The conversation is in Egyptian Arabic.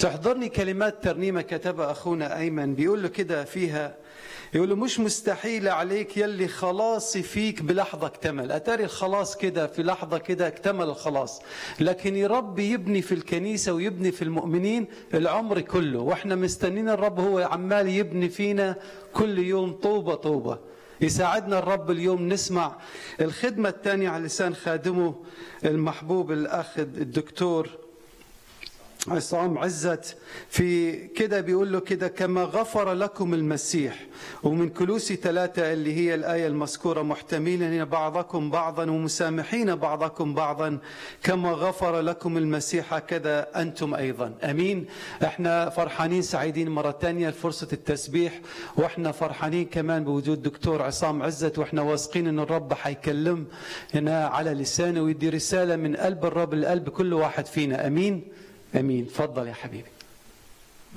تحضرني كلمات ترنيمة كتبها أخونا أيمن بيقول له كده فيها يقول له مش مستحيل عليك يلي خلاصي فيك بلحظة اكتمل أتاري الخلاص كده في لحظة كده اكتمل الخلاص لكن يرب يبني في الكنيسة ويبني في المؤمنين العمر كله واحنا مستنين الرب هو عمال يبني فينا كل يوم طوبة طوبة يساعدنا الرب اليوم نسمع الخدمة الثانية على لسان خادمه المحبوب الأخ الدكتور عصام عزت في كده بيقول له كده كما غفر لكم المسيح ومن كلوسي ثلاثة اللي هي الآية المذكورة محتملين بعضكم بعضا ومسامحين بعضكم بعضا كما غفر لكم المسيح هكذا أنتم أيضا أمين احنا فرحانين سعيدين مرة ثانية لفرصة التسبيح واحنا فرحانين كمان بوجود دكتور عصام عزت واحنا واثقين ان الرب حيكلم هنا على لسانه ويدي رسالة من قلب الرب لقلب كل واحد فينا أمين امين تفضل يا حبيبي